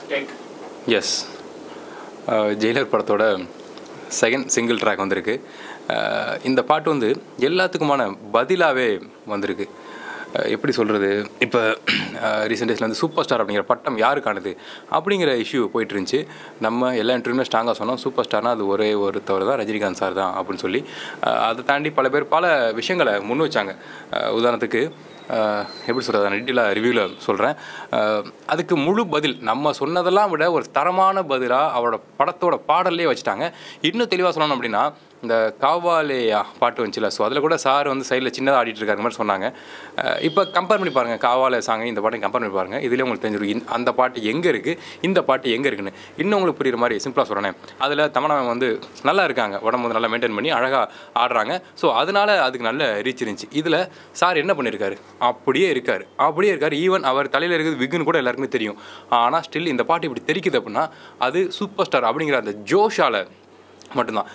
S Jailer படத்தோட second single track வந்திருக்கு அஹ் இந்த பாட்டு வந்து எல்லாத்துக்குமான பதிலாகவே வந்திருக்கு அஹ் எப்படி சொல்கிறது இப்போ ரீசெண்ட் டேஸில் வந்து சூப்பர் ஸ்டார் அப்படிங்கிற பட்டம் யாருக்கானது அப்படிங்கிற இஷ்யூ போயிட்டு இருந்துச்சு நம்ம எல்லா இன்டர்வியூமே ஸ்ட்ராங்காக சொன்னோம் சூப்பர் ஸ்டார்னா அது ஒரே ஒருத்தவர் தான் ரஜினிகாந்த் சார் தான் அப்படின்னு சொல்லி அஹ் அதை தாண்டி பல பேர் பல விஷயங்களை முன் வச்சாங்க அஹ் உதாரணத்துக்கு அஹ் எப்படி சொல்கிறது நான் டீட்டெயிலாக ரிவ்யூவில் சொல்கிறேன் அதுக்கு முழு பதில் நம்ம சொன்னதெல்லாம் விட ஒரு தரமான பதிலாக அவரோட படத்தோட பாடல்லே வச்சுட்டாங்க இன்னும் தெளிவாக சொல்லணும் அப்படின்னா இந்த காவாலேயா பாட்டு வந்துச்சுல ஸோ அதில் கூட சார் வந்து சைடில் சின்னதாக ஆடிட்டு இருக்காரு மாதிரி சொன்னாங்க இப்போ கம்பேர் பண்ணி பாருங்கள் காவாலே சாங் இந்த பாட்டையும் கம்பேர் பண்ணி பாருங்கள் இதுலேயே உங்களுக்கு தெரிஞ்சிடும் இந்த- அந்த பாட்டு எங்கே இருக்குது இந்த பாட்டு எங்கே இருக்குன்னு இன்னும் உங்களுக்கு புரியுற மாதிரி சிம்பிளாக சொல்கிறேன் அதில் தமிழகம் வந்து நல்லா இருக்காங்க உடம்பு வந்து நல்லா மெயின்டைன் பண்ணி அழகாக ஆடுறாங்க ஸோ அதனால அதுக்கு நல்ல ரீச் இருந்துச்சு இதில் சார் என்ன பண்ணியிருக்காரு அப்படியே இருக்கார் அப்படியே இருக்கார் ஈவன் அவர் தலையில் இருக்குது விக்குன்னு கூட எல்லாருக்குமே தெரியும் ஆனால் ஸ்டில் இந்த பாட்டு இப்படி தெரிக்குது அப்படின்னா அது சூப்பர் ஸ்டார் அப்படிங்கிற அந்த ஜோஷால மட்டும்தான்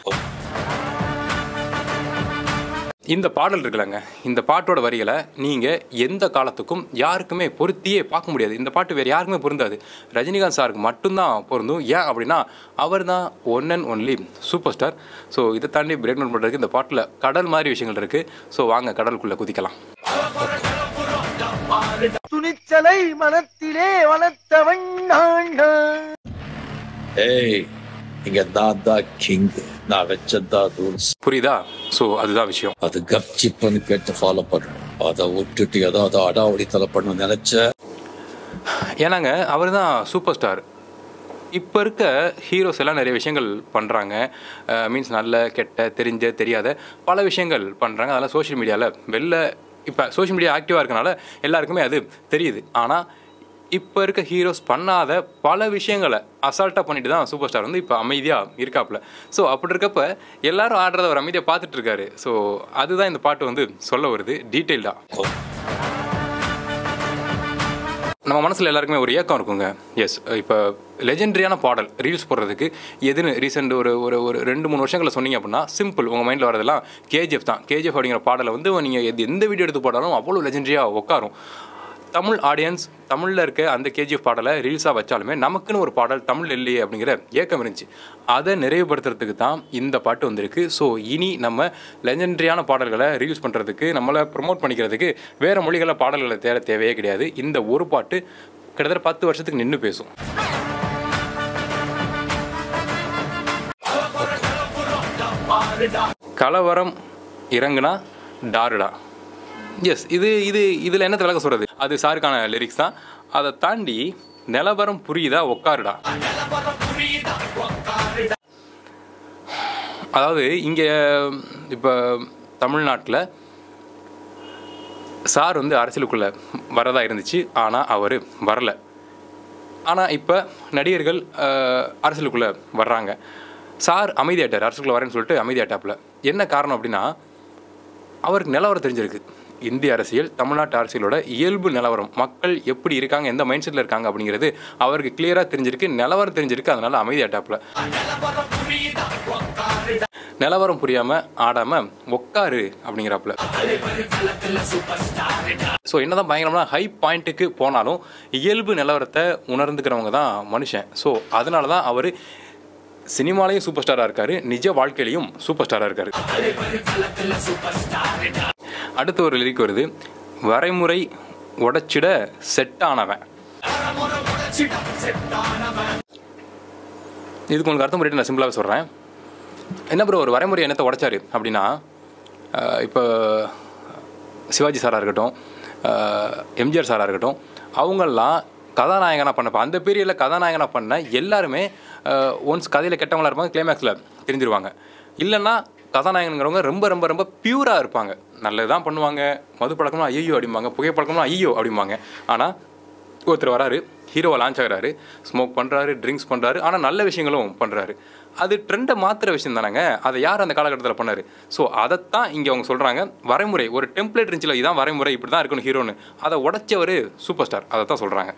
இந்த பாடல் இருக்குல்லங்க இந்த பாட்டோட வரிகளை நீங்கள் எந்த காலத்துக்கும் யாருக்குமே பொருத்தியே பார்க்க முடியாது இந்த பாட்டு வேறு யாருக்குமே பொருந்தாது ரஜினிகாந்த் சாருக்கு மட்டும்தான் பொருந்தும் ஏன் அப்படின்னா அவர் தான் one and only super star so இதை தாண்டி பிரேக் டவுன் பண்ணுறதுக்கு இந்த பாட்டில் கடல் மாதிரி விஷயங்கள் இருக்குது ஸோ வாங்க கடலுக்குள்ளே குதிக்கலாம் துணிச்சலை மனத்திலே வளர்த்தவன் நான் ஏய் இங்க நான் தான் கிங் நான் வச்சதான் ரூல்ஸ் புரியுதா ஸோ அதுதான் விஷயம் அது கப்சிப்புன்னு கேட்டு ஃபாலோ பண்ணணும் அதை விட்டுட்டு ஏதாவது அடாவடி தலை பண்ண நினைச்ச ஏன்னாங்க அவர் தான் சூப்பர் ஸ்டார் இப்போ இருக்க ஹீரோஸ் எல்லாம் நிறைய விஷயங்கள் பண்ணுறாங்க மீன்ஸ் நல்ல கெட்ட தெரிஞ்ச தெரியாத பல விஷயங்கள் பண்ணுறாங்க அதெல்லாம் சோஷியல் மீடியாவில் வெளில இப்போ சோஷியல் மீடியா ஆக்டிவாக இருக்கனால எல்லாருக்குமே அது தெரியுது ஆனால் இப்போ இருக்க ஹீரோஸ் பண்ணாத பல விஷயங்களை அசால்ட்டாக பண்ணிட்டு தான் சூப்பர் ஸ்டார் வந்து இப்போ அமைதியாக இருக்காப்புல ஸோ அப்படி இருக்கப்ப எல்லாரும் ஆடுறத அவர் அமைதியாக பார்த்துட்டு இருக்காரு ஸோ அதுதான் இந்த பாட்டு வந்து சொல்ல வருது டீட்டெயில்டாக நம்ம மனசில் எல்லாருக்குமே ஒரு ஏக்கம் இருக்குங்க எஸ் இப்போ லெஜெண்டரியான பாடல் ரீல்ஸ் போடுறதுக்கு எதுன்னு ரீசெண்ட் ஒரு ஒரு ஒரு ரெண்டு மூணு வருஷங்களில் சொன்னீங்க அப்படின்னா சிம்பிள் உங்கள் மைண்டில் வரதெல்லாம் கேஜிஎஃப் தான் கேஜிஎஃப் அப்படிங்கிற பாடலை வந்து நீங்கள் எது எந்த வீடியோ எடுத்து போட்டாலும் அவ்வளோ லெஜெண்டரியாக உட்காரும் தமிழ் ஆடியன்ஸ் தமிழில் இருக்க அந்த கேஜிஎஃப் பாடலை ரீல்ஸாக வச்சாலுமே நமக்குன்னு ஒரு பாடல் தமிழ் இல்லையே அப்படிங்கிற ஏக்கம் இருந்துச்சு அதை நிறைவுபடுத்துறதுக்கு தான் இந்த பாட்டு வந்திருக்கு ஸோ இனி நம்ம லெஜெண்டரியான பாடல்களை ரீல்ஸ் பண்ணுறதுக்கு நம்மளை ப்ரொமோட் பண்ணிக்கிறதுக்கு வேறு மொழிகளில் பாடல்களை தேட தேவையே கிடையாது இந்த ஒரு பாட்டு கிட்டத்தட்ட பத்து வருஷத்துக்கு நின்று பேசும் கலவரம் இறங்குனா டாருடா எஸ் இது இது இதில் என்ன விளக்க சொல்கிறது அது சாருக்கான லிரிக்ஸ் தான் அதை தாண்டி நிலவரம் புரியுதா உக்காருடா அதாவது இங்கே இப்போ தமிழ்நாட்டில் சார் வந்து அரசியலுக்குள்ளே வரதா இருந்துச்சு ஆனால் அவர் வரல ஆனால் இப்போ நடிகர்கள் அஹ், அரசியலுக்குள்ளே வர்றாங்க சார் அமைதியாட்டார் அரசுக்குள்ளே வரேன்னு சொல்லிட்டு அமைதியாட்டாப்புல என்ன காரணம் அப்படின்னா அவருக்கு நிலவரம் தெரிஞ்சிருக்கு இந்திய அரசியல் தமிழ்நாட்டு அரசியலோட இயல்பு நிலவரம் மக்கள் எப்படி இருக்காங்க எந்த மைண்ட் செட்டில் இருக்காங்க அப்படிங்கிறது அவருக்கு கிளியராக தெரிஞ்சிருக்கு நிலவரம் தெரிஞ்சிருக்கு அதனால அமைதியாட்டாப்புல நிலவரம் புரியாம ஆடாம உக்காரு அப்படிங்கிறாப்புல ஸோ என்னதான் பயங்கரமான ஹை பாயிண்ட்டுக்கு போனாலும் இயல்பு நிலவரத்தை உணர்ந்துக்கிறவங்க தான் மனுஷன் ஸோ அதனால தான் அவர் சினிமாலையும் சூப்பர் ஸ்டாராக இருக்காரு நிஜ வாழ்க்கையிலையும் சூப்பர் ஸ்டாராக இருக்காரு அடுத்து ஒரு லிரிக் வருது வரைமுறை உடைச்சிட செட் ஆனவன் இதுக்கு உங்களுக்கு அர்த்தம் புரியிட்டு நான் சிம்பிளாகவே சொல்கிறேன் என்ன ப்ரோ ஒரு வரைமுறை என்னத்தை உடைச்சாரு அப்படின்னா அஹ், இப்போ சிவாஜி சாராக இருக்கட்டும் அஹ், எம்ஜிஆர் சாராக இருக்கட்டும் அவங்கெல்லாம் கதாநாயகனாக பண்ணப்போ அந்த பீரியடில் கதாநாயகனாக பண்ண எல்லாருமே ஒன்ஸ் கதையில் கெட்டவங்களா இருப்பாங்க கிளைமேக்ஸில் தெரிஞ்சிருவாங்க இல்லைன்னா கதாநாயகனுங்கிறவங்க ரொம்ப ரொம்ப ரொம்ப பியூராக இருப்பாங்க நல்லது தான் பண்ணுவாங்க மது பழக்கம்னா ஐயோ அப்படிம்பாங்க புகைப்பழக்கம்னா ஐயோ அப்படிம்பாங்க ஆனால் ஒருத்தர் வராரு ஹீரோவை லான்ச் ஆகுறாரு ஸ்மோக் பண்ணுறாரு ட்ரிங்க்ஸ் பண்ணுறாரு ஆனால் நல்ல விஷயங்களும் பண்ணுறாரு அது ட்ரெண்டை மாற்றுற விஷயம் தானேங்க அதை யார் அந்த காலகட்டத்தில் பண்ணாரு ஸோ அதைத்தான் இங்கே அவங்க சொல்கிறாங்க வரைமுறை ஒரு டெம்ப்ளேட் இருந்துச்சுல இதான் வரைமுறை இப்படி தான் இருக்கணும் ஹீரோன்னு அதை உடைச்சவர் சூப்பர் ஸ்டார் அதை தான் சொல்கிறாங்க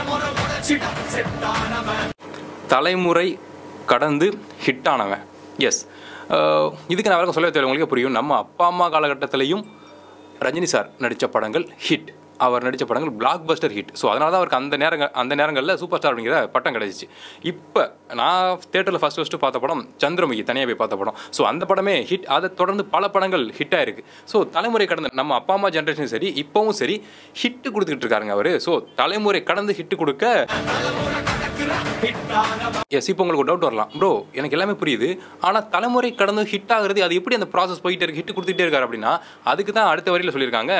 தலைமுறை கடந்து ஹிட் ஆனவன் எஸ் இதுக்கு நான் வரைக்கும் சொல்ல தேவை உங்களுக்கே புரியும் நம்ம அப்பா அம்மா காலகட்டத்திலையும் ரஜினி சார் நடித்த படங்கள் ஹிட் அவர் நடித்த படங்கள் பிளாக் பஸ்டர் ஹிட் ஸோ அதனால தான் அவருக்கு அந்த நேரங்கள் அந்த நேரங்களில் சூப்பர் ஸ்டார் அப்படிங்கிற பட்டம் கிடச்சிச்சு இப்போ நான் தேட்டரில் ஃபஸ்ட் ஃபஸ்ட்டு பார்த்த படம் சந்திரமுகி தனியாக போய் பார்த்த படம் ஸோ அந்த படமே ஹிட் அதை தொடர்ந்து பல படங்கள் ஹிட் ஆயிருக்கு ஸோ தலைமுறை கடந்த நம்ம அப்பா அம்மா ஜென்ரேஷன் சரி இப்போவும் சரி ஹிட்டு கொடுத்துக்கிட்டு இருக்காருங்க அவர் ஸோ தலைமுறை கடந்து ஹிட்டு கொடுக்க எஸ் இப்போ உங்களுக்கு ஒரு டவுட் வரலாம் ப்ரோ எனக்கு எல்லாமே புரியுது ஆனால் தலைமுறை கடந்து ஹிட் ஆகுறது அது எப்படி அந்த ப்ராசஸ் போயிட்டே இருக்கு ஹிட் கொடுத்துட்டே இருக்காரு அப்படின்னா அதுக்கு தான் அடுத்த வரியில் சொல்லியிருக்காங்க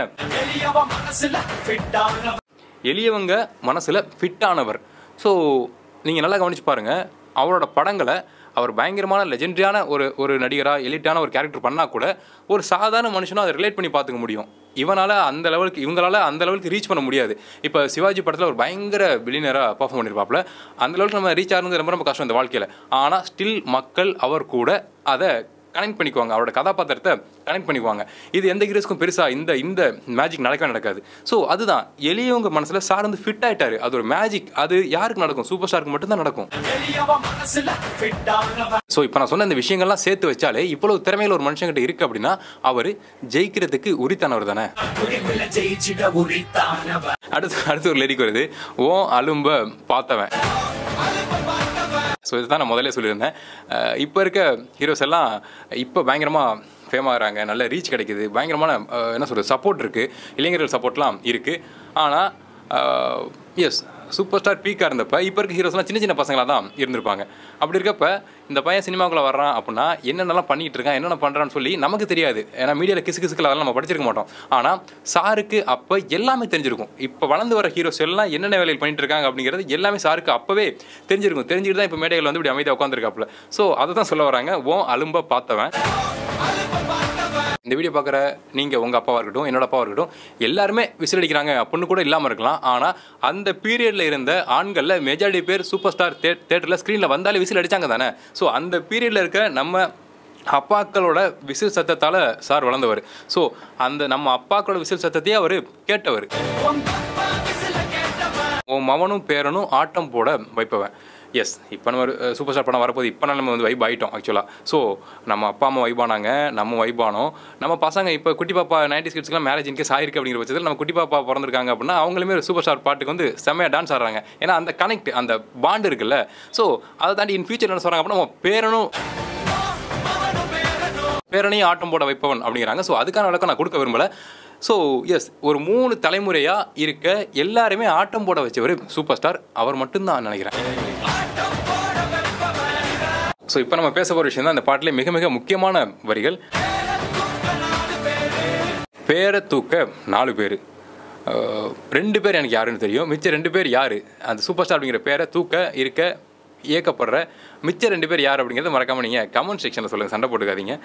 எளியவங்க மனசில் ஃபிட் ஆனவர் ஸோ நீங்கள் நல்லா கவனிச்சு பாருங்கள் அவரோட படங்களை அவர் பயங்கரமான லெஜெண்டரியான ஒரு ஒரு நடிகராக எலிட்டான ஒரு கேரக்டர் பண்ணால் கூட ஒரு சாதாரண மனுஷனும் அதை ரிலேட் பண்ணி பார்த்துக்க முடியும் இவனால் அந்த லெவலுக்கு இவங்களால அந்த லெவலுக்கு ரீச் பண்ண முடியாது இப்போ சிவாஜி படத்தில் ஒரு பயங்கர பில்லியனராக பர்ஃபார்ம் பண்ணியிருப்பாப்புல அந்த லெவலுக்கு நம்ம ரீச் ஆகிறது ரொம்ப ரொம்ப கஷ்டம் இந்த வாழ்க்கையில் ஆனால் ஸ்டில் மக்கள் அவர் கூட அதை கனெக்ட் பண்ணிக்குவாங்க அவரோட கதாபாத்திரத்தை கனெக்ட் பண்ணிக்குவாங்க இது எந்த ஹீரோஸ்க்கும் பெருசாக இந்த இந்த மேஜிக் நடக்கவே நடக்காது ஸோ அதுதான் எளியவங்க மனசில் சார்ந்து ஃபிட் ஆயிட்டாரு அது ஒரு மேஜிக் அது யாருக்கு நடக்கும் சூப்பர் ஸ்டாருக்கு மட்டும்தான் நடக்கும் ஸோ இப்போ நான் சொன்ன இந்த விஷயங்கள்லாம் சேர்த்து வச்சாலே இவ்வளவு திறமையில் ஒரு மனுஷங்கிட்ட இருக்கு அப்படின்னா அவர் ஜெயிக்கிறதுக்கு உரித்தானவர் தானே அடுத்து அடுத்து ஒரு லிரிக் வருது ஓ அலும்ப பார்த்தவன் ஸோ இதுதான் நான் முதல்ல சொல்லியிருந்தேன் அஹ் இப்போ இருக்க ஹீரோஸ் எல்லாம் இப்போ பயங்கரமாக ஃபேம் ஆகிறாங்க நல்ல ரீச் கிடைக்குது பயங்கரமான அஹ், என்ன சொல்கிறது சப்போர்ட் இருக்குது இளைஞர்கள் சப்போர்ட்லாம் இருக்குது ஆனால் எஸ் சூப்பர் ஸ்டார் பீக்காக இருந்தப்ப இப்போ இருக்க ஹீரோஸ்லாம் சின்ன சின்ன பசங்களாக தான் இருந்திருப்பாங்க அப்படி இருக்கப்ப இந்த பையன் சினிமாக்குள்ளே வர்றான் அப்படின்னா என்னென்னலாம் பண்ணிட்டு இருக்கான் என்னென்ன பண்ணுறான்னு சொல்லி நமக்கு தெரியாது ஏன்னா மீடியாவில் கிசு கிசுக்கில் அதெல்லாம் நம்ம படிச்சிருக்க மாட்டோம் ஆனால் சாருக்கு அப்போ எல்லாமே தெரிஞ்சிருக்கும் இப்போ வளர்ந்து வர ஹீரோஸ் எல்லாம் என்னென்ன வேலையில் பண்ணிட்டு இருக்காங்க அப்படிங்கிறது எல்லாமே சாருக்கு அப்போவே தெரிஞ்சிருக்கும் தெரிஞ்சுட்டு தான் இப்போ மேடைகள் வந்து இப்படி அமைதியாக உட்காந்துருக்காப்புல ஸோ அதை தான் சொல்ல வராங்க ஓ அலும்ப பார்த்தவன் இந்த வீடியோ பார்க்குற நீங்கள் உங்கள் அப்பாவாக இருக்கட்டும் என்னோட அப்பாவாக இருக்கட்டும் எல்லாருமே விசில் அடிக்கிறாங்க அப்படின்னு கூட இல்லாமல் இருக்கலாம் ஆனால் அந்த பீரியடில் இருந்த ஆண்களில் மெஜாரிட்டி பேர் சூப்பர் ஸ்டார் தே தேட்டரில் ஸ்க்ரீனில் வந்தாலே விசில் அடித்தாங்க தானே ஸோ அந்த பீரியடில் இருக்க நம்ம அப்பாக்களோட விசில் சத்தத்தால் சார் வளர்ந்தவர் ஸோ அந்த நம்ம அப்பாக்களோட விசில் சத்தத்தையே அவர் கேட்டவர் உன் மவனும் பேரனும் ஆட்டம் போட வைப்பவன் எஸ் இப்போ நம்ம சூப்பர் ஸ்டார் படம் வரப்போது இப்போ நம்ம வந்து வைப் ஆகிட்டோம் ஆக்சுவலாக ஸோ நம்ம அப்பா அம்மா வைபானாங்க நம்ம வைபானோம் நம்ம பசங்க இப்போ குட்டி பாப்பா நைன்டி கிட்ஸ்க்குலாம் மேரேஜ் இன்கேஸ் ஆயிருக்கு அப்படிங்கிற பட்சத்தில் நம்ம குட்டி பாப்பா பிறந்திருக்காங்க அப்படின்னா அவங்களுமே ஒரு சூப்பர் ஸ்டார் பாட்டுக்கு வந்து செம்மையாக டான்ஸ் ஆடுறாங்க ஏன்னா அந்த கனெக்ட் அந்த பாண்ட் இருக்குல்ல ஸோ அதை தாண்டி இன் ஃபியூச்சர் என்ன சொல்கிறாங்க அப்படின்னா நம்ம பேரனும் பேரனையும் ஆட்டம் போட வைப்பவன் அப்படிங்கிறாங்க ஸோ அதுக்கான விளக்கம் நான் கொடுக்க விரும்பல ஸோ எஸ் ஒரு மூணு தலைமுறையாக இருக்க எல்லாருமே ஆட்டம் போட வச்சவர் சூப்பர் ஸ்டார் அவர் மட்டும்தான் நினைக்கிறேன் ஸோ இப்போ நம்ம பேச போகிற விஷயம் தான் இந்த பாட்டிலே மிக மிக முக்கியமான வரிகள் பேரை தூக்க நாலு பேர் ரெண்டு பேர் எனக்கு யாருன்னு தெரியும் மிச்சம் ரெண்டு பேர் யார் அந்த சூப்பர் ஸ்டார் அப்படிங்கிற பேரை தூக்க இருக்க இயக்கப்படுற மிச்சம் ரெண்டு பேர் யார் அப்படிங்கிறத மறக்காம நீங்கள் கமெண்ட் செக்ஷனில் சொல்லுங்கள் சண்டை போட்டுக்காதீங்க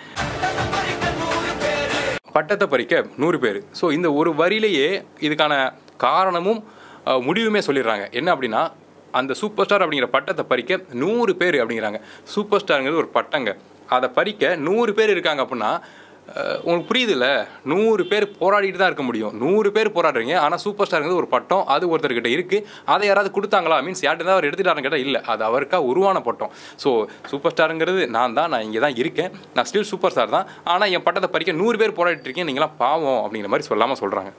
பட்டத்தை பறிக்க நூறு பேர் ஸோ இந்த ஒரு வரியிலேயே இதுக்கான காரணமும் அஹ், முடிவுமே சொல்லிடுறாங்க என்ன அப்படின்னா அந்த சூப்பர் ஸ்டார் அப்படிங்கிற பட்டத்தை பறிக்க நூறு பேர் அப்படிங்கிறாங்க சூப்பர் ஸ்டாருங்கிறது ஒரு பட்டங்க அதை பறிக்க நூறு பேர் இருக்காங்க அப்படின்னா அஹ், உங்களுக்கு புரியுதுல்ல நூறு பேர் போராடிட்டு தான் இருக்க முடியும் நூறு பேர் போராடுறீங்க ஆனால் சூப்பர் ஸ்டாருங்கிறது ஒரு பட்டம் அது ஒருத்தர்கிட்ட இருக்குது அதை யாராவது கொடுத்தாங்களா மீன்ஸ் யார்கிட்ட அவர் எடுத்துட்டாருன்னு கேட்டால் இல்லை அது அவருக்கா உருவான பட்டம் ஸோ சூப்பர் ஸ்டாருங்கிறது நான் தான் நான் இங்கே தான் இருக்கேன் நான் ஸ்டில் சூப்பர் ஸ்டார் தான் ஆனால் என் பட்டத்தை பறிக்க நூறு பேர் போராடிட்டு இருக்கீங்க நீங்களாம் பாவம் அப்படிங்கிற மாதிரி சொல்லாமல் சொல்கிறாங்க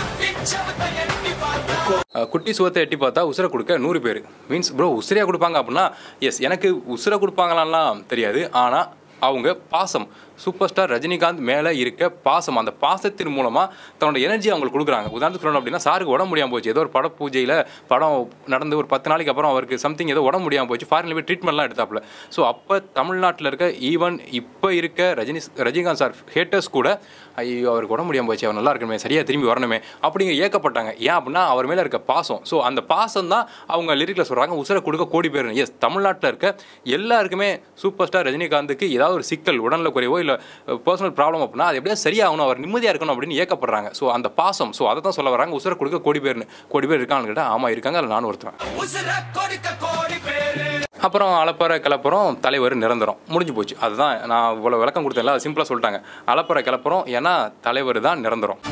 குட்டி சுவத்தை எட்டி பார்த்தா உசுரை கொடுக்க நூறு பேர் மீன்ஸ் ப்ரோ உசுரையாக கொடுப்பாங்க அப்படின்னா எஸ் எனக்கு உசுரை கொடுப்பாங்களான்லாம் தெரியாது ஆனால் அவங்க பாசம் சூப்பர் ஸ்டார் ரஜினிகாந்த் மேலே இருக்க பாசம் அந்த பாசத்தின் மூலமாக தன்னோட எனர்ஜி அவங்களுக்கு கொடுக்குறாங்க உதாரணத்துக்கு சொல்லணும் அப்படின்னா சாருக்கு உடம்பு முடியாமல் போச்சு ஏதோ ஒரு பட பூஜையில் படம் நடந்து ஒரு பத்து நாளைக்கு அப்புறம் அவருக்கு சம்திங் ஏதோ உடம்பு முடியாமல் போச்சு ஃபாரினில் போய் ட்ரீட்மெண்ட்லாம் எடுத்தாப்புல ஸோ அப்போ தமிழ்நாட்டில் இருக்க ஈவன் இப்போ இருக்க ரஜினி ரஜினிகாந்த் சார் ஹேட்டர்ஸ் கூட ஐயோ அவருக்கு உடம்பு முடியாமல் போச்சு அவர் நல்லா இருக்கணுமே சரியாக திரும்பி வரணுமே அப்படிங்க ஏக்கப்பட்டாங்க ஏன் அப்படின்னா அவர் மேலே இருக்க பாசம் ஸோ அந்த பாசம் தான் அவங்க லிரிக்கில் சொல்கிறாங்க உசுரை கொடுக்க கோடி பேர் எஸ் தமிழ்நாட்டில் இருக்க எல்லாருக்குமே சூப்பர் ஸ்டார் ரஜினிகாந்துக்கு ஏதாவது ஒரு சிக்கல் உடல்நல குறைவோ இல்லை பர்சனல் ப்ராப்ளம் அப்படின்னா அது எப்படியா சரியாகணும் அவர் நிம்மதியாக இருக்கணும் அப்படின்னு ஏக்கப்படுறாங்க ஸோ அந்த பாசம் ஸோ அதை தான் சொல்ல வராங்க உசுரை கொடுக்க கோடி பேர்னு கோடி பேர் இருக்காங்கன்னு கேட்டால் ஆமாம் இருக்காங்க அதில் நானும் ஒருத்தன் அப்புறம் அலப்பற கிளப்புறம் தலைவர் நிரந்தரம் முடிஞ்சு போச்சு அதுதான் நான் இவ்வளோ விளக்கம் கொடுத்தேன்ல அது சிம்பிளாக சொல்லிட்டாங்க அலப்பற கிளப்புறம் ஏன்னா தலைவர் தான் நிரந்தரம்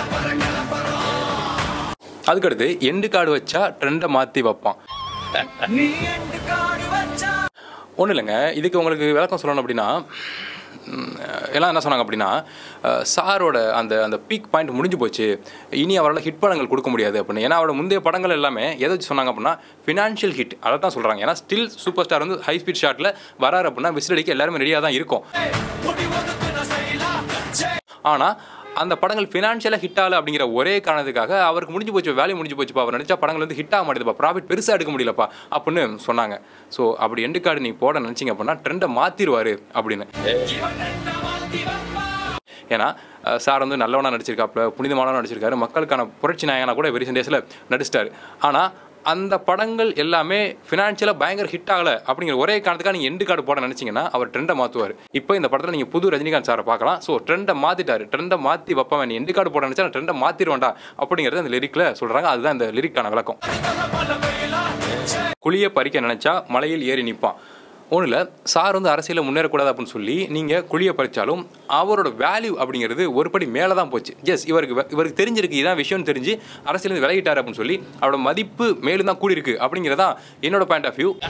அதுக்கடுத்து எண்டு கார்டு வச்சா ட்ரெண்டை மாற்றி வைப்பான் ஒன்றும் இல்லைங்க இதுக்கு உங்களுக்கு விளக்கம் சொல்லணும் அப்படின்னா ம், எல்லாம் என்ன சொன்னாங்க அப்படின்னா அஹ், சாரோட அந்த அந்த பீக் பாயிண்ட் முடிஞ்சு போச்சு இனி அவரால் ஹிட் படங்கள் கொடுக்க முடியாது அப்படின்னு ஏன்னா அவரோட முந்தைய படங்கள் எல்லாமே எதை வச்சு சொன்னாங்க அப்படின்னா ஃபினான்ஷியல் ஹிட் அதை தான் சொல்கிறாங்க ஏன்னா ஸ்டில் சூப்பர் ஸ்டார் வந்து ஹை ஸ்பீட் ஷாட்டில் வராரு அப்படின்னா விசில் அடிக்க எல்லாருமே ரெடியாக தான் இருக்கும் ஆனால் அந்த படங்கள் ஃபினான்ஷியலாக ஹிட் ஆகல அப்படிங்கிற ஒரே காரணத்துக்காக அவருக்கு முடிஞ்சு போச்சு வேலையை முடிஞ்சு போச்சுப்பா அவர் நடிச்சா படங்கள் வந்து ஹிட் ஆக மாட்டேதுப்பா ப்ராஃபிட் பெருசாக எடுக்க முடியலப்பா அப்படின்னு சொன்னாங்க ஸோ அப்படி எண்டு கார்டு நீ போட நினச்சிங்க அப்படின்னா ட்ரெண்டை மாற்றிடுவார் அப்படின்னு ஏன்னா அஹ், சார் வந்து நல்லவனா நடிச்சிருக்காப்புல புனிதமானவனா நடிச்சிருக்காரு மக்களுக்கான புரட்சி நாயகனா கூட வெரிசன் டேஸில் நடிச்சிட்டாரு ஆனால் அந்த படங்கள் எல்லாமே ஃபினான்ஷியலாக பயங்கர ஹிட் ஆகலை அப்படிங்கிற ஒரே காரணத்துக்காக நீங்கள் எண்டு கார்டு போட நினச்சிங்கன்னா அவர் ட்ரெண்டை மாற்றுவார் இப்போ இந்த படத்தில் நீங்கள் புது ரஜினிகாந்த் சாரை பார்க்கலாம் ஸோ ட்ரெண்டை மாற்றிட்டாரு ட்ரெண்டை மாற்றி வைப்பவன் நீ எண்டு கார்டு போட நினச்சா நான் ட்ரெண்டை மாற்றிடுவேன்டா அப்படிங்கிறது அந்த லிரிக்கில் சொல்கிறாங்க அதுதான் இந்த லிரிக்கான விளக்கம் குழியை பறிக்க நினச்சா மலையில் ஏறி நிற்பான் ஒன்றும் இல்லை சார் வந்து அரசியலில் முன்னேறக்கூடாது அப்படின்னு சொல்லி நீங்கள் குழியை பறித்தாலும் அவரோட வேல்யூ அப்படிங்கிறது ஒரு படி மேலே தான் போச்சு எஸ் இவருக்கு வே- இவருக்கு தெரிஞ்சிருக்கு இதான் விஷயம் தெரிஞ்சு அரசியலேருந்து விலகிட்டார் அப்படின்னு சொல்லி அவரோட மதிப்பு மேலும் தான் கூடியிருக்கு அப்படிங்கிறதான் என்னோட பாயிண்ட் ஆஃப் வியூ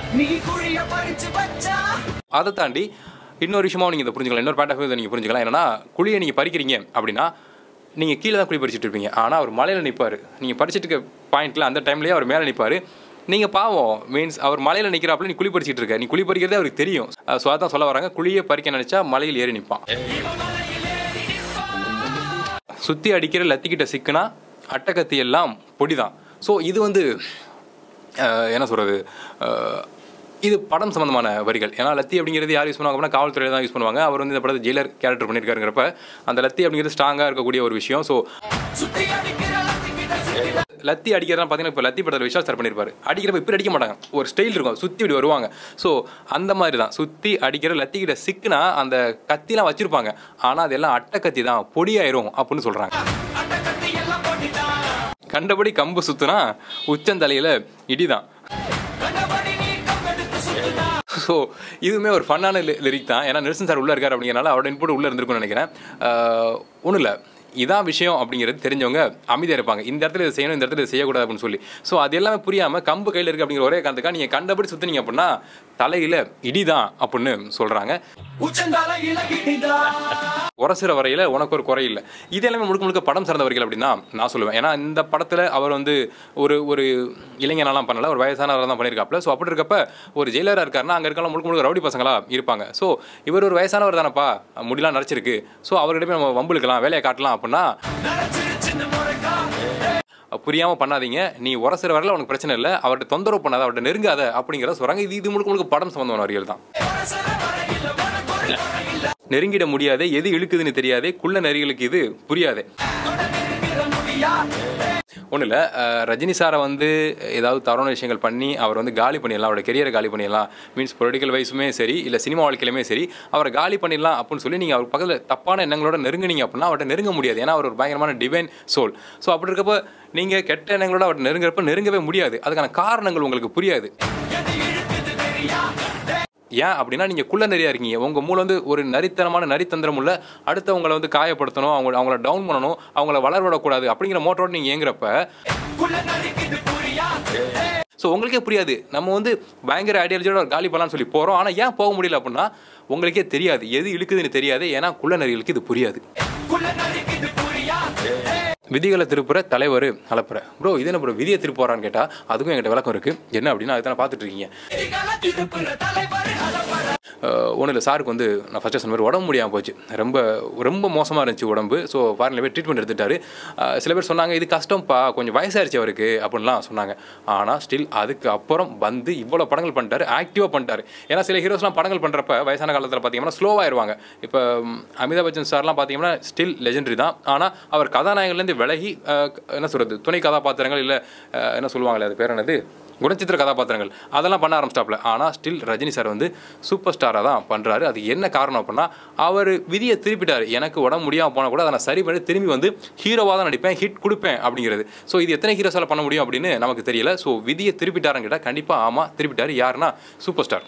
அதை தாண்டி இன்னொரு விஷயமாவும் நீங்கள் இதை புரிஞ்சுக்கலாம் இன்னொரு பாயிண்ட் ஆஃப் வியூ நீங்கள் புரிஞ்சுக்கலாம் என்னன்னா குழியை நீங்கள் பறிக்கிறீங்க அப்படின்னா நீங்கள் கீழே தான் குழி பறிச்சிட்டு இருப்பீங்க ஆனால் அவர் மலையில் நிற்பார் நீங்கள் பறிச்சிட்டு இருக்க பாயிண்ட்டில் அந்த டைம்லேயே அவர் மேலே நிற்பார் நீங்கள் பாவம் மீன்ஸ் அவர் மலையில் நிற்கிறாப்புல நீ குழி பறிச்சிட்டு இருக்க நீ குழி பறிக்கிறதே அவருக்கு தெரியும் ஸோ அதான் சொல்ல வராங்க குழியை பறிக்க நினச்சா மலையில் ஏறி நிற்பான் சுற்றி அடிக்கிற லத்திக்கிட்ட சிக்குனா அட்டகத்தி எல்லாம் பொடி தான் ஸோ இது வந்து அஹ், என்ன சொல்கிறது இது படம் சம்மந்தமான வரிகள் ஏன்னா லத்தி அப்படிங்கிறது யார் யூஸ் பண்ணுவாங்க அப்படின்னா காவல்துறையில் தான் யூஸ் பண்ணுவாங்க அவர் வந்து இந்த படத்தை ஜெயிலர் கேரக்டர் பண்ணியிருக்காருங்கிறப்ப அந்த லத்தி அப்படிங்கிறது ஸ்ட்ராங்காக இருக்கக்கூடிய ஒரு விஷயம் ஸோ லத்தி அடிக்கிறதா பார்த்தீங்கன்னா இப்போ லத்தி படத்தில் விஷால் சார் பண்ணியிருப்பாரு அடிக்கிறப்ப இப்படி அடிக்க மாட்டாங்க ஒரு ஸ்டைல் இருக்கும் சுற்றி இப்படி வருவாங்க ஸோ அந்த மாதிரி தான் சுற்றி அடிக்கிற லத்தி கிட்ட சிக்குனா அந்த கத்திலாம் வச்சிருப்பாங்க ஆனால் அதெல்லாம் அட்டை கத்தி தான் பொடியாயிரும் அப்படின்னு சொல்கிறாங்க கண்டபடி கம்பு சுத்துனா உச்சந்தலையில் இடிதான் ஸோ இதுவுமே ஒரு ஃபன்னான லிரிக் தான் ஏன்னா நெல்சன் சார் உள்ளே இருக்கார் அப்படிங்கிறனால அவரோட இன்புட் உள்ளே இருந்திருக்கும்னு நினைக்கிறேன் ஒன்றும் இல்லை இதான் விஷயம் அப்படிங்கிறது தெரிஞ்சவங்க அமைதியாக இருப்பாங்க இந்த இடத்துல இதை செய்யணும் இந்த இடத்துல இதை செய்யக்கூடாது அப்படின்னு சொல்லி ஸோ அது எல்லாமே புரியாமல் கம்பு கையில் இருக்குது அப்படிங்கிற ஒரே காரணத்துக்காக நீங்கள் கண்டபடி சுற்றுனீங்க அப்படின்னா தலையில் இடிதான் அப்படின்னு சொல்கிறாங்க உரசுற வரையில் உனக்கு ஒரு குறை இல்லை இது எல்லாமே முழுக்க முழுக்க படம் சார்ந்த வரிகள் அப்படின்னா நான் சொல்லுவேன் ஏன்னா இந்த படத்தில் அவர் வந்து ஒரு ஒரு இளைஞனெல்லாம் பண்ணல ஒரு வயசானவராக தான் பண்ணியிருக்காப்புல ஸோ அப்படி இருக்கப்ப ஒரு ஜெயிலராக இருக்காருன்னா அங்கே இருக்கலாம் முழுக்க முழுக்க ரவுடி பசங்களா இருப்பாங்க ஸோ இவர் ஒரு வயசானவர் தானப்பா முடியலாம் நடிச்சிருக்கு ஸோ அவர்கிட்ட போய் நம்ம வம்புழுக்கலாம் வேலையை காட்டலாம் அப்படின்னா புரியாமல் பண்ணாதீங்க நீ உரசுற வரையில் உனக்கு பிரச்சனை இல்லை அவர்கிட்ட தொந்தரவு பண்ணாத அவர்கிட்ட நெருங்காத அப்படிங்கிறத சொல்கிறாங்க இது இது முழுக்க முழுக்க படம் சம்மந்தமான வரிகள் தான் நெருங்கிட முடியாதே எது இழுக்குதுன்னு தெரியாதே குள்ள நெறிகளுக்கு இது புரியாதே ஒன்றும் இல்லை ரஜினி சாரை வந்து ஏதாவது தவறான விஷயங்கள் பண்ணி அவர் வந்து காலி பண்ணிடலாம் அவரோட கெரியரை காலி பண்ணிடலாம் மீன்ஸ் பொலிட்டிக்கல் வைஸுமே சரி இல்லை சினிமா வாழ்க்கையிலுமே சரி அவரை காலி பண்ணிடலாம் அப்படின்னு சொல்லி நீங்கள் அவர் பக்கத்தில் தப்பான எண்ணங்களோட நெருங்குனீங்க அப்படின்னா அவர்கிட்ட நெருங்க முடியாது ஏன்னா அவர் ஒரு பயங்கரமான டிவைன் சோல் ஸோ அப்படி இருக்கப்ப நீங்கள் கெட்ட எண்ணங்களோட அவர்கிட்ட நெருங்குறப்ப நெருங்கவே முடியாது அதுக்கான காரணங்கள் உங்களுக்கு புரியாது ஏன் அப்படின்னா நீங்கள் குள்ள நிறையா இருக்கீங்க உங்கள் மூளை வந்து ஒரு நரித்தனமான நரித்தந்திரம் உள்ள அடுத்தவங்களை வந்து காயப்படுத்தணும் அவங்க அவங்கள டவுன் பண்ணணும் அவங்கள வளர விடக்கூடாது அப்படிங்கிற மோட்டரோட நீங்கள் ஏங்குறப்ப ஸோ உங்களுக்கே புரியாது நம்ம வந்து பயங்கர ஐடியாலஜியோட ஒரு காலி பண்ணலாம்னு சொல்லி போகிறோம் ஆனால் ஏன் போக முடியல அப்படின்னா உங்களுக்கே தெரியாது எது இழுக்குதுன்னு தெரியாது ஏன்னா குள்ள நரிகளுக்கு இது புரியாது விதிகளை திருப்புற தலைவர் அலப்புற ப்ரோ இது என்ன ப்ரோ விதியை திருப்ப போறான்னு கேட்டால் அதுக்கும் என்கிட்ட விளக்கம் இருக்குது என்ன அப்படின்னா அதுதான் பார்த்துட்டு இருக்கீங்க ஒன்றும் இல்லை சாருக்கு வந்து நான் ஃபஸ்ட்டு சொன்ன மாதிரி உடம்பு முடியாமல் போச்சு ரொம்ப ரொம்ப மோசமாக இருந்துச்சு உடம்பு ஸோ ஃபாரினில் போய் ட்ரீட்மெண்ட் எடுத்துட்டாரு அஹ் சில பேர் சொன்னாங்க இது கஷ்டம்ப்பா கொஞ்சம் வயசாயிருச்சு அவருக்கு அப்படின்லாம் சொன்னாங்க ஆனால் ஸ்டில் அதுக்கு அப்புறம் வந்து இவ்வளோ படங்கள் பண்ணிட்டாரு ஆக்டிவாக பண்ணிட்டாரு ஏன்னா சில ஹீரோஸ்லாம் படங்கள் பண்ணுறப்ப வயசான காலத்தில் பார்த்தீங்கன்னா ஸ்லோவாயிருவாங்க இப்போ ம், அமிதாப் பச்சன் சார்லாம் பார்த்தீங்கன்னா ஸ்டில் லெஜெண்டரி தான் ஆனால் அவர் கதாநாயகன்லேருந்து விலகி அஹ், என்ன சொல்கிறது துணை கதாபாத்திரங்கள் இல்லை என்ன சொல்லுவாங்களே அது பேர் என்னது குணச்சித்திர கதாபாத்திரங்கள் அதெல்லாம் பண்ண ஆரம்பிச்சிட்டாப்ல ஆனால் ஸ்டில் ரஜினி சார் வந்து சூப்பர் ஸ்டாராக தான் பண்ணுறாரு அது என்ன காரணம் அப்படின்னா அவர் விதியை திருப்பிட்டார் எனக்கு உடம்பு முடியாமல் போனால் கூட அதை நான் சரி பண்ணி திரும்பி வந்து ஹீரோவாக தான் நடிப்பேன் ஹிட் கொடுப்பேன் அப்படிங்கிறது ஸோ இது எத்தனை ஹீரோஸால் பண்ண முடியும் அப்படின்னு நமக்கு தெரியல ஸோ விதியை திருப்பிட்டாருன்னு கேட்டால் கண்டிப்பாக ஆமாம் திருப்பிட்டார் யாருன்னா சூப்பர் ஸ்டார்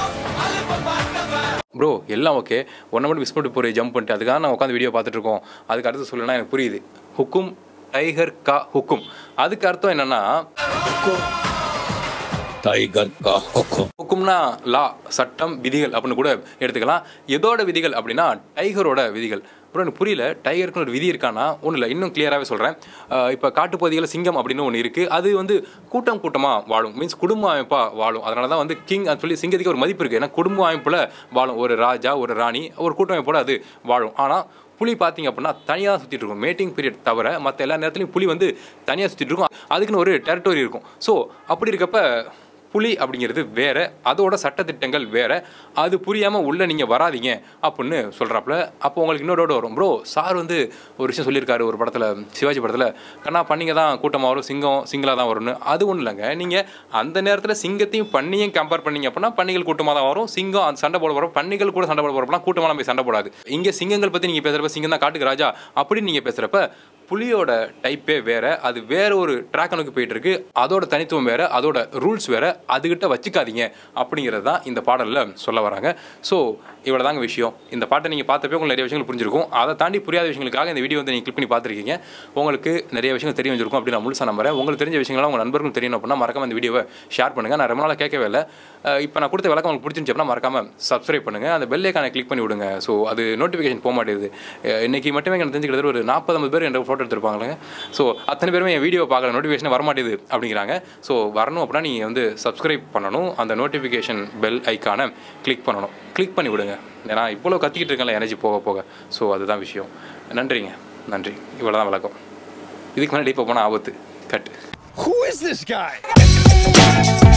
ப்ரோ எல்லாம் ஓகே ஒன்றை மட்டும் மிஸ் பண்ணிட்டு போய் ஜம்ப் பண்ணிட்டு அதுக்காக நான் உட்காந்து வீடியோ பார்த்துட்டு இருக்கோம் அதுக்கு அடுத்து சொல்லணும்னா எனக்கு புரியுது ஹுக்கும் டைகர் கா ஹுக்கும் அதுக்கு அர்த்தம் என்னன்னா टाइगर का हुक्म ஹுக்கும்னா லா சட்டம் விதிகள் அப்படின்னு கூட எடுத்துக்கலாம் எதோட விதிகள் அப்படின்னா டைகரோட விதிகள் அப்புறம் எனக்கு புரியல டைகருக்குன்னு ஒரு விதி இருக்கானா ஒன்றும் இல்லை இன்னும் கிளியராகவே சொல்கிறேன் இப்போ காட்டுப்பகுதிகளில் சிங்கம் அப்படின்னு ஒன்று இருக்குது அது வந்து கூட்டம் கூட்டமாக வாழும் மீன்ஸ் குடும்ப அமைப்பாக வாழும் அதனால தான் வந்து கிங் அது சொல்லி சிங்கத்துக்கு ஒரு மதிப்பு இருக்குது ஏன்னா குடும்ப அமைப்பில் வாழும் ஒரு ராஜா ஒரு ராணி ஒரு கூட்டமைப்போட அது வாழும் ஆனால் புலி பார்த்தீங்க அப்படின்னா தனியாக சுற்றிட்டு இருக்கும் மேட்டிங் பீரியட் தவிர மற்ற எல்லா நேரத்துலையும் புலி வந்து தனியாக சுற்றிட்டு இருக்கும் அதுக்குன்னு ஒரு டெரிட்டரி இருக்கும் ஸோ அப்படி இருக்கப்ப புலி அப்படிங்கிறது வேற அதோட சட்டத்திட்டங்கள் வேற அது புரியாமல் உள்ளே நீங்கள் வராதீங்க அப்படின்னு சொல்கிறாப்புல அப்போ உங்களுக்கு இன்னொரு வரும் ப்ரோ சார் வந்து ஒரு விஷயம் சொல்லியிருக்காரு ஒரு படத்தில் சிவாஜி படத்தில் கண்ணா பண்ணிங்க தான் கூட்டமாக வரும் சிங்கம் சிங்களாக தான் வரும்னு அது ஒன்றும் இல்லைங்க நீங்கள் அந்த நேரத்தில் சிங்கத்தையும் பண்ணியும் கம்பேர் பண்ணீங்க அப்படின்னா பன்னிகள் கூட்டமாக தான் வரும் சிங்கம் அந்த சண்டை போட போகிறோம் பன்னிகள் கூட சண்டை போட போகிறப்பலாம் கூட்டமாக போய் சண்டை போடாது இங்கே சிங்கங்கள் பற்றி நீங்கள் பேசுகிறப்ப சிங்கம் தான் காட்டுக்கு ராஜா அப்படின்னு நீங்கள் பேசுகிறப்ப புலியோட டைப்பே வேற அது வேற ஒரு ட்ராக் நோக்கி போயிட்டு இருக்கு அதோட தனித்துவம் வேற அதோட ரூல்ஸ் வேற அதுகிட்ட வச்சுக்காதீங்க அப்படிங்கிறது தான் இந்த பாடலில் சொல்ல வராங்க ஸோ இவ்வளோ தாங்க விஷயம் இந்த பாட்டை நீங்கள் பார்த்தப்பே உங்களுக்கு நிறைய விஷயங்கள் புரிஞ்சிருக்கும் அதை தாண்டி புரியாத விஷயங்களுக்காக இந்த வீடியோ வந்து நீங்கள் கிளிக் பண்ணி பார்த்துருக்கீங்க உங்களுக்கு நிறைய விஷயங்கள் தெரிய வந்திருக்கும் அப்படின்னு நான் முழுசாக நம்புறேன் உங்களுக்கு தெரிஞ்ச விஷயங்கள்லாம் உங்கள் நண்பர்களும் தெரியணும் அப்படின்னா மறக்காம இந்த வீடியோவை ஷேர் பண்ணுங்கள் நான் ரொம்ப நாளாக கேட்கவே இல்லை இப்போ நான் கொடுத்த விளக்கம் உங்களுக்கு பிடிச்சிருந்துச்சு அப்படின்னா மறக்காம சப்ஸ்கிரைப் பண்ணுங்கள் அந்த பெல் ஐக்கானை கிளிக் பண்ணி விடுங்க ஸோ அது நோட்டிஃபிகேஷன் போக மாட்டேங்குது அஹ் இன்னைக்கு மட்டுமே எனக்கு தெரிஞ்சுக்கிறது ஒரு நாற்பது பேர் என்ற ஃபோட்டோ எடுத்திருப்பாங்களே ஸோ அத்தனை பேருமே என் வீடியோ பார்க்கல நோட்டிஃபிகேஷன் வர மாட்டேது அப்படிங்கிறாங்க ஸோ வரணும் அப்படின்னா நீங்கள் வந்து சப்ஸ்கிரைப் பண்ணணும் அந்த நோட்டிஃபிகேஷன் பெல் ஐக்கானை கிளிக் பண்ணணும் கிளிக் பண்ணி விடுங்க ஏன்னா இவ்வளோ கத்திக்கிட்டு இருக்கேன்ல எனர்ஜி போக போக ஸோ அதுதான் விஷயம் நன்றிங்க நன்றி இவ்வளோ தான் விளக்கம் இதுக்கு முன்னாடி இப்போ போனால் ஆபத்து கட்டு Who is this guy?